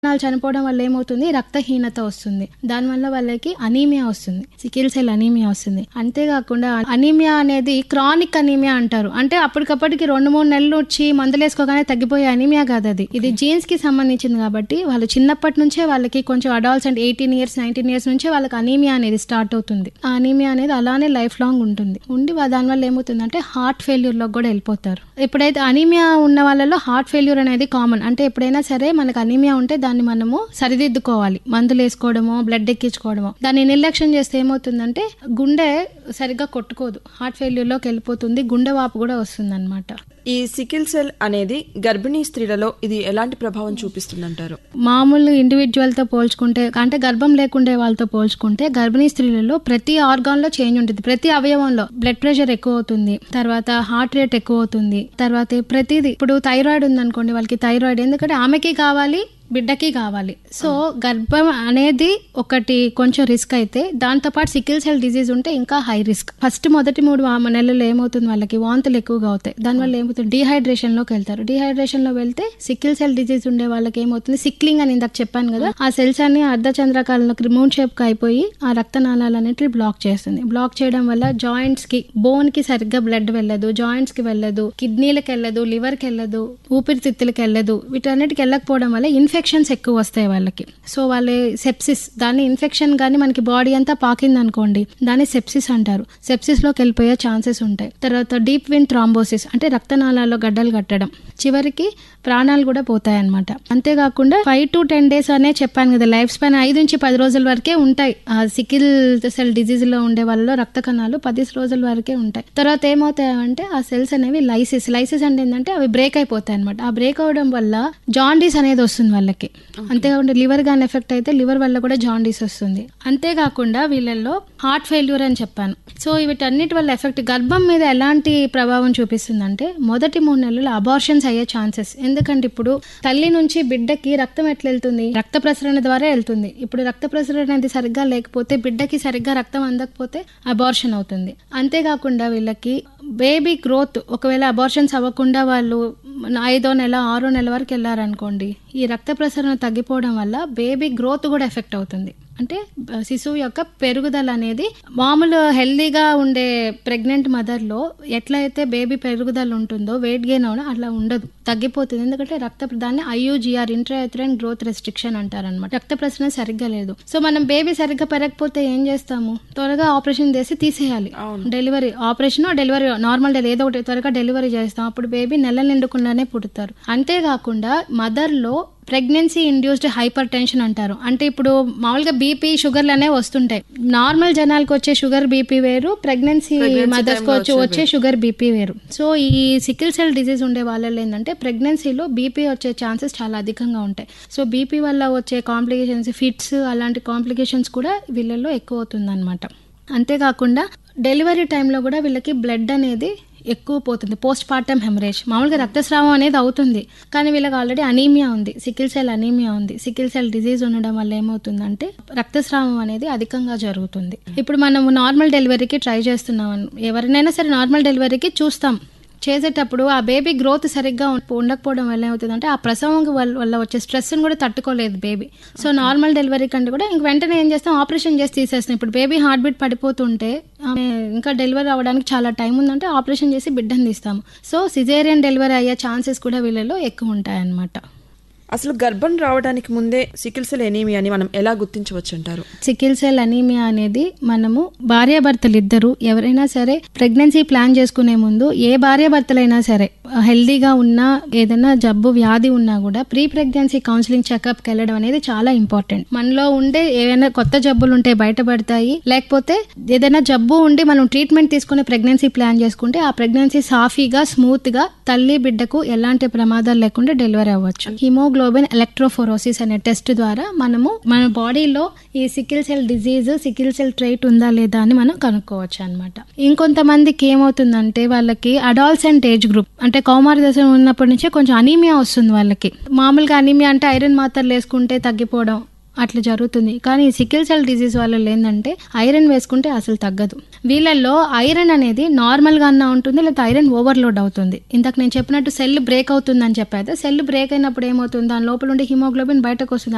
వాళ్ళు చనిపోవడం వల్ల ఏమవుతుంది రక్తహీనత వస్తుంది దానివల్ల వాళ్ళకి అనీమియా వస్తుంది సికిల్ సెల్ అనీమియా వస్తుంది అంతేకాకుండా అనీమియా అనేది క్రానిక్ అనీమియా అంటారు అంటే అప్పటికప్పటికి రెండు మూడు నెలలు వచ్చి మందులు వేసుకోగానే తగ్గిపోయే అనీమియా కాదు అది ఇది జీన్స్ కి సంబంధించింది కాబట్టి వాళ్ళు చిన్నప్పటి నుంచే వాళ్ళకి కొంచెం అడాల్ట్స్ అంటే ఎయిటీన్ ఇయర్స్ నైన్టీన్ ఇయర్స్ నుంచే వాళ్ళకి అనీమియా అనేది స్టార్ట్ అవుతుంది ఆ అనీమియా అనేది అలానే లైఫ్ లాంగ్ ఉంటుంది ఉండి వా- దానివల్ల ఏమవుతుందంటే హార్ట్ ఫెయిల్యూర్ లో కూడా వెళ్ళిపోతారు ఎప్పుడైతే అనీమియా ఉన్న వాళ్ళలో హార్ట్ ఫెయిల్యూర్ అనేది కామన్ అంటే ఎప్పుడైనా సరే మనకు అనీమియా ఉంటే దాన్ని మనము సరిదిద్దుకోవాలి మందులు వేసుకోవడమో బ్లడ్ ఎక్కించుకోవడమో దాన్ని నిర్లక్ష్యం చేస్తే ఏమవుతుందంటే గుండె సరిగ్గా కొట్టుకోదు హార్ట్ ఫెయిల్యూర్ లోకి వెళ్ళిపోతుంది గుండె వాపు కూడా వస్తుంది ఈ సికిల్ సెల్ అనేది గర్భిణీ స్త్రీలలో ఇది ఎలాంటి ప్రభావం చూపిస్తుందంటారు మామూలు ఇండివిజువల్ తో పోల్చుకుంటే అంటే గర్భం లేకుండే వాళ్ళతో పోల్చుకుంటే గర్భిణీ స్త్రీలలో ప్రతి ఆర్గాన్ లో చేంజ్ ఉంటుంది ప్రతి అవయవంలో బ్లడ్ ప్రెషర్ ఎక్కువ అవుతుంది తర్వాత హార్ట్ రేట్ ఎక్కువ అవుతుంది తర్వాత ప్రతిదీ ఇప్పుడు థైరాయిడ్ ఉందనుకోండి వాళ్ళకి థైరాయిడ్ ఎందుకంటే ఆమెకి కావాలి బిడ్డకి కావాలి సో గర్భం అనేది ఒకటి కొంచెం రిస్క్ అయితే దాంతోపాటు సికిల్ సెల్ డిజీజ్ ఉంటే ఇంకా హై రిస్క్ ఫస్ట్ మొదటి మూడు వా- నెలల్లో ఏమవుతుంది వాళ్ళకి వాంతులు ఎక్కువగా అవుతాయి దానివల్ల ఏమవుతుంది డిహైడ్రేషన్ లోకి వెళ్తారు డిహైడ్రేషన్ లో వెళ్తే సికిల్ సెల్ డిజీజ్ ఉండే వాళ్ళకి ఏమవుతుంది సిక్లింగ్ అని ఇందాక చెప్పాను కదా ఆ సెల్స్ అన్ని అర్ధచంద్రకాలంలో మూన్ షేప్ కి అయిపోయి ఆ రక్తనాళాలు అనేటివి బ్లాక్ చేస్తుంది బ్లాక్ చేయడం వల్ల జాయింట్స్ కి బోన్ కి సరిగ్గా బ్లడ్ వెళ్ళదు జాయింట్స్ కి వెళ్ళదు కిడ్నీలకు వెళ్ళదు లివర్ కి వెళ్ళదు ఊపిరితిత్తులకు వెళ్ళదు వీటన్నిటికి వెళ్ళకపోవడం వల్ల ఇన్ఫెక్షన్స్ ఎక్కువ వస్తాయి వాళ్ళకి సో వాళ్ళ సెప్సిస్ దాన్ని ఇన్ఫెక్షన్ కానీ మనకి బాడీ అంతా పాకింది అనుకోండి దాన్ని సెప్సిస్ అంటారు సెప్సిస్ లోకి వెళ్ళిపోయే ఛాన్సెస్ ఉంటాయి తర్వాత డీప్ విన్ థ్రాంబోసిస్ అంటే రక్తనాళాల్లో గడ్డలు కట్టడం చివరికి ప్రాణాలు కూడా పోతాయి అనమాట అంతేకాకుండా ఫైవ్ టు టెన్ డేస్ అనే చెప్పాను కదా లైఫ్ స్పాన్ ఐదు నుంచి పది రోజుల వరకే ఉంటాయి ఆ సికిల్ సెల్ డిజీజ్ లో ఉండే వాళ్ళలో రక్త కణాలు పది రోజుల వరకే ఉంటాయి తర్వాత ఏమవుతాయంటే ఆ సెల్స్ అనేవి లైసిస్ లైసిస్ అంటే ఏంటంటే అవి బ్రేక్ అయిపోతాయి అనమాట ఆ బ్రేక్ అవడం వల్ల జాండీస్ అనేది వస్తుంది వాళ్ళకి అంతేకాకుండా లివర్ గాని ఎఫెక్ట్ అయితే లివర్ వల్ల కూడా జాండీస్ వస్తుంది అంతేకాకుండా వీళ్ళల్లో హార్ట్ ఫెయిల్యూర్ అని చెప్పాను సో వీటన్నిటి వల్ల ఎఫెక్ట్ గర్భం మీద ఎలాంటి ప్రభావం చూపిస్తుందంటే మొదటి మూడు నెలలు అబార్షన్స్ అయ్యే ఛాన్సెస్ ఎందుకంటే ఇప్పుడు తల్లి నుంచి బిడ్డకి రక్తం ఎట్లా వెళ్తుంది రక్త ప్రసరణ ద్వారా వెళ్తుంది ఇప్పుడు రక్త ప్రసరణ అనేది సరిగ్గా లేకపోతే బిడ్డకి సరిగ్గా రక్తం అందకపోతే అబార్షన్ అవుతుంది అంతేకాకుండా వీళ్ళకి బేబీ గ్రోత్ ఒకవేళ అబార్షన్స్ అవ్వకుండా వాళ్ళు ఐదో నెల ఆరో నెల వరకు వెళ్ళారనుకోండి ఈ రక్త ప్రసరణ తగ్గిపోవడం వల్ల బేబీ గ్రోత్ కూడా ఎఫెక్ట్ అవుతుంది అంటే ఆ, శిశువు యొక్క పెరుగుదల అనేది మామూలు హెల్దీగా ఉండే ప్రెగ్నెంట్ మదర్లో ఎట్లయితే బేబీ పెరుగుదల ఉంటుందో వెయిట్ గెయిన్ అవడం అట్లా ఉండదు తగ్గిపోతుంది ఎందుకంటే రక్త దాన్ని ఐయూజీఆర్ ఇంట్రాథ్రైన్ గ్రోత్ రెస్ట్రిక్షన్ అంటారనమాట రక్త ప్రసరణ సరిగ్గా లేదు సో మనం బేబీ సరిగ్గా పెరగకపోతే ఏం చేస్తాము త్వరగా ఆపరేషన్ చేసి తీసేయాలి delivery operation delivery normal delivery ఏదో ఒకటి త్వరగా డెలివరీ చేస్తాం అప్పుడు బేబీ నెల నిండుకుండానే పుడతారు అంతేకాకుండా మదర్లో ప్రెగ్నెన్సీ ఇండ్యూస్డ్ హైపర్ టెన్షన్ అంటారు అంటే ఇప్పుడు మామూలుగా బీపీ షుగర్లు అనేవి వస్తుంటాయి నార్మల్ జనాలకు వచ్చే షుగర్ బీపీ వేరు ప్రెగ్నెన్సీ మదర్స్ కి వచ్చే వచ్చే షుగర్ బీపీ వేరు సో ఈ సికిల్ సెల్ డిసీజ్ ఉండే వాళ్ళలో ఏంటంటే ప్రెగ్నెన్సీలో బీపీ వచ్చే ఛాన్సెస్ చాలా అధికంగా ఉంటాయి సో బీపీ వల్ల వచ్చే కాంప్లికేషన్స్ ఫిట్స్ అలాంటి కాంప్లికేషన్స్ కూడా వీళ్ళల్లో ఎక్కువ అవుతుంది అంతేకాకుండా డెలివరీ టైంలో కూడా వీళ్ళకి బ్లడ్ అనేది ఎక్కువ పోతుంది పోస్ట్ పార్టమ్ హెమరేజ్ మామూలుగా రక్తస్రావం అనేది అవుతుంది కానీ వీళ్ళకి ఆల్రెడీ అనీమియా ఉంది సికిల్ సెల్ అనీమియా ఉంది సికిల్ సెల్ డిజీజ్ ఉండడం వల్ల ఏమవుతుందంటే రక్తస్రావం అనేది అధికంగా జరుగుతుంది ఇప్పుడు మనం నార్మల్ డెలివరీకి ట్రై చేస్తున్నాం ఎవరినైనా సరే నార్మల్ డెలివరీకి చూస్తాం చేసేటప్పుడు ఆ బేబీ గ్రోత్ సరిగ్గా ఉం- ఉండకపోవడం వల్ల ఏమవుతుందంటే ఆ ప్రసవం వల్ల వల్ల వచ్చే స్ట్రెస్ కూడా తట్టుకోలేదు బేబీ సో నార్మల్ డెలివరీ కంటే కూడా ఇంక వెంటనే ఏం చేస్తాం ఆపరేషన్ చేసి తీసేస్తాం ఇప్పుడు బేబీ హార్ట్ బీట్ పడిపోతుంటే ఆమె ఇంకా డెలివరీ అవ్వడానికి చాలా టైం ఉందంటే ఆపరేషన్ చేసి బిడ్డను తీస్తాము సో సిజేరియన్ డెలివరీ అయ్యే ఛాన్సెస్ కూడా వీళ్ళలో ఎక్కువ ఉంటాయన్నమాట అసలు గర్భం రావడానికి ముందే సికిల్ సెల్ ఎనీమియాని మనం ఎలా గుర్తించవచ్చు అంటారు సికిల్ సెల్ అనీమియా అనేది మనము భార్యాభర్తలు ఇద్దరు ఎవరైనా సరే ప్రెగ్నెన్సీ ప్లాన్ చేసుకునే ముందు ఏ భార్యాభర్తలైనా సరే హెల్దీగా ఉన్నా ఏదైనా జబ్బు వ్యాధి ఉన్నా కూడా ప్రీ ప్రెగ్నెన్సీ కౌన్సిలింగ్ చెకప్కి వెళ్ళడం అనేది చాలా ఇంపార్టెంట్ మనలో ఉండే ఏవైనా కొత్త జబ్బులు ఉంటే బయటపడతాయి లేకపోతే ఏదైనా జబ్బు ఉండి మనం ట్రీట్మెంట్ తీసుకుని ప్రెగ్నెన్సీ ప్లాన్ చేసుకుంటే ఆ ప్రెగ్నెన్సీ సాఫీగా స్మూత్ గా తల్లి బిడ్డకు ఎలాంటి ప్రమాదాలు లేకుండా డెలివరీ అవ్వచ్చు హిమోగ్లోబిన్ ఎలక్ట్రోఫోరోసిస్ అనే టెస్ట్ ద్వారా మనము మన బాడీలో ఈ sickle cell disease sickle cell trait ఉందా లేదా అని మనం కనుక్కోవచ్చు అనమాట ఇంకొంతమందికి ఏమవుతుందంటే వాళ్ళకి అడాల్సెంట్ ఏజ్ గ్రూప్ అంటే కౌమార దశ ఉన్నప్పటి నుంచే కొంచెం అనీమియా వస్తుంది వాళ్ళకి మామూలుగా అనీమియా అంటే ఐరన్ మాత్రలు వేసుకుంటే తగ్గిపోవడం అట్లా జరుగుతుంది కానీ ఈ సికిల్ సెల్ డిసీజ్ వాళ్ళలో ఏంటంటే ఐరన్ వేసుకుంటే అసలు తగ్గదు వీళ్ళల్లో ఐరన్ అనేది నార్మల్ గా అన్నా ఉంటుంది లేదా ఐరన్ ఓవర్లోడ్ అవుతుంది ఇంతకు నేను చెప్పినట్టు సెల్ బ్రేక్ అవుతుంది అని చెప్పాను సెల్ బ్రేక్ అయినప్పుడు ఏమవుతుంది దాని లోపల ఉండే హిమోగ్లోబిన్ బయటకు వస్తుంది